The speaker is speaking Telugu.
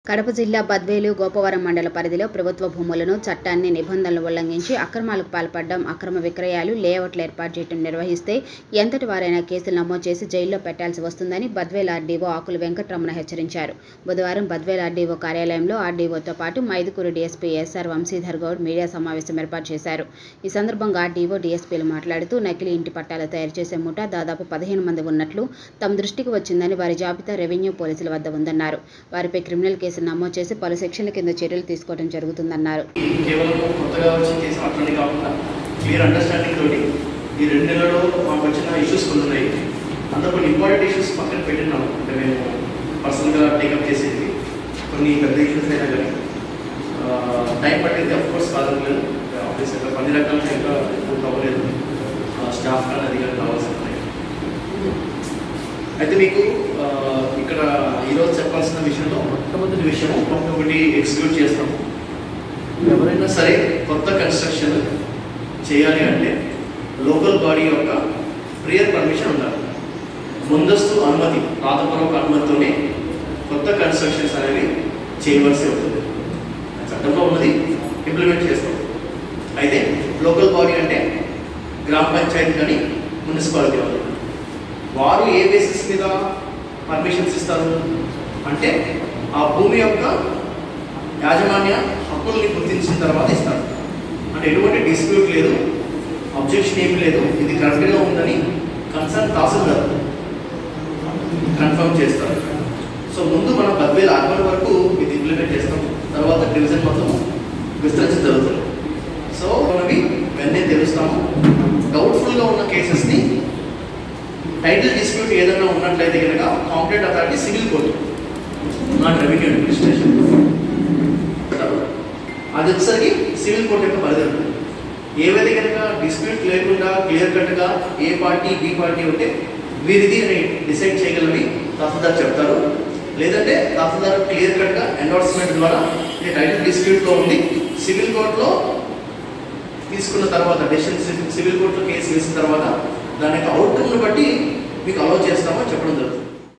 కడప జిల్లా బద్వేలు గోపవరం మండల పరిధిలో ప్రభుత్వ భూములను చట్టాన్ని నిబంధనలు ఉల్లంఘించి అక్రమాలకు పాల్పడడం అక్రమ విక్రయాలు లేఅవుట్లు ఏర్పాటు చేయడం నిర్వహిస్తే ఎంతటి వారైనా కేసులు నమోదు చేసి జైల్లో పెట్టాల్సి వస్తుందని బద్వేల్ ఆర్డీఓ ఆకుల వెంకటరమణ హెచ్చరించారు బుధవారం బద్వేల్ ఆర్డీఓ కార్యాలయంలో ఆర్డీఓతో పాటు Mydukur DSP S R Vamsidhar Goud media సమావేశం ఏర్పాటు చేశారు ఈ సందర్భంగా ఆర్డీఓ డీఎస్పీలు మాట్లాడుతూ నకిలీ ఇంటి పట్టాలు తయారు చేసే ముఠా దాదాపు పదిహేను మంది ఉన్నట్లు తమ దృష్టికి వచ్చిందని వారి జాబితా రెవెన్యూ పోలీసుల వద్ద ఉందన్నారు వారిపై క్రిమినల్ కేసు నమోదు చేసి పలు సెక్షన్ల కింద చర్యలు తీసుకోవడం జరుగుతుందన్నారు కేవలం కొత్తగా వచ్చి కేసు అట్లనే కాకుండా క్లియర్ అండర్స్టాండింగ్ తోటి ఈ రెండు నెలల్లో మాకు వచ్చిన ఇష్యూస్ కొన్ని ఉన్నాయి అందులో కొన్ని ఇంపార్టెంట్ ఇష్యూస్ పక్కన పెట్టినాం అంటే మేము పర్సనల్గా టేకప్ చేసేది కొన్ని పెద్ద ఇష్యూస్ అయినా కానీ టైం పట్టింది అఫ్ కోర్స్ కాదు ఆఫీస్ ఇంకా పది రకాలుగా ఇంకా పూర్తి అవ్వలేదు స్టాఫ్ కానీ అది కానీ కావాల్సి ఉన్నాయి అయితే మీకు ఆ, ఇక్కడ ఈరోజు చెప్పాల్సిన విషయంలో మొట్టమొదటి విషయం ఒకటి ఎక్స్క్లూడ్ చేస్తాము ఎవరైనా సరే కొత్త కన్స్ట్రక్షన్ చేయాలి అంటే లోకల్ బాడీ యొక్క ప్రియర్ పర్మిషన్ ఉండాలి ముందస్తు అనుమతి రాతపూర్వక అనుమతితోనే కొత్త కన్స్ట్రక్షన్స్ అనేవి చేయవలసి ఉంటుంది చట్టంలో ఉన్నది ఇంప్లిమెంట్ చేస్తాం అయితే లోకల్ బాడీ అంటే గ్రామ పంచాయతీ కానీ మున్సిపాలిటీ వాళ్ళు వారు ఏ బేసిస్ మీద పర్మిషన్స్ ఇస్తారు అంటే ఆ భూమి యొక్క యాజమాన్య హక్కుల్ని గుర్తించిన తర్వాత ఇస్తారు అంటే ఎటువంటి డిస్ప్యూట్ లేదు అబ్జెక్షన్ ఏమి లేదు ఇది కరెక్ట్గా ఉందని కన్సర్న్ తహసీల్దార్ కన్ఫర్మ్ చేస్తారు సో ముందు మనం పదివేల అర్బన్ వరకు ఇది ఇంప్లిమెంట్ చేస్తాం తర్వాత డివిజన్ మొత్తం విస్తరించి జరుగుతుంది సో మనవి వెంటనే తెలుస్తాము డౌట్ఫుల్గా ఉన్న కేసెస్ని టైటిల్ డిస్ప్యూట్ ఏదైనా ఉన్నట్లయితే కనుక competent authority civil court not revenue administration అది వచ్చేసరికి సివిల్ కోర్టు యొక్క పరిధి ఉంటుంది ఏవైతే కనుక డిస్ప్యూట్ లేకుండా క్లియర్ కట్గా ఏ పార్టీ బి పార్టీ ఉంటే వీరిది అని డిసైడ్ చేయగలవి తహసీల్దార్ చెప్తారు లేదంటే తహసీల్దార్ క్లియర్ కట్గా ఎండోర్స్మెంట్ ద్వారా ఈ టైటిల్ డిస్ప్యూట్లో ఉంది సివిల్ కోర్టులో తీసుకున్న తర్వాత డెసిషన్ సివిల్ కోర్టులో కేసు వేసిన తర్వాత దాని యొక్క అవుట్కమ్ను బట్టి మీకు అలౌ చేస్తామని చెప్పడం జరుగుతుంది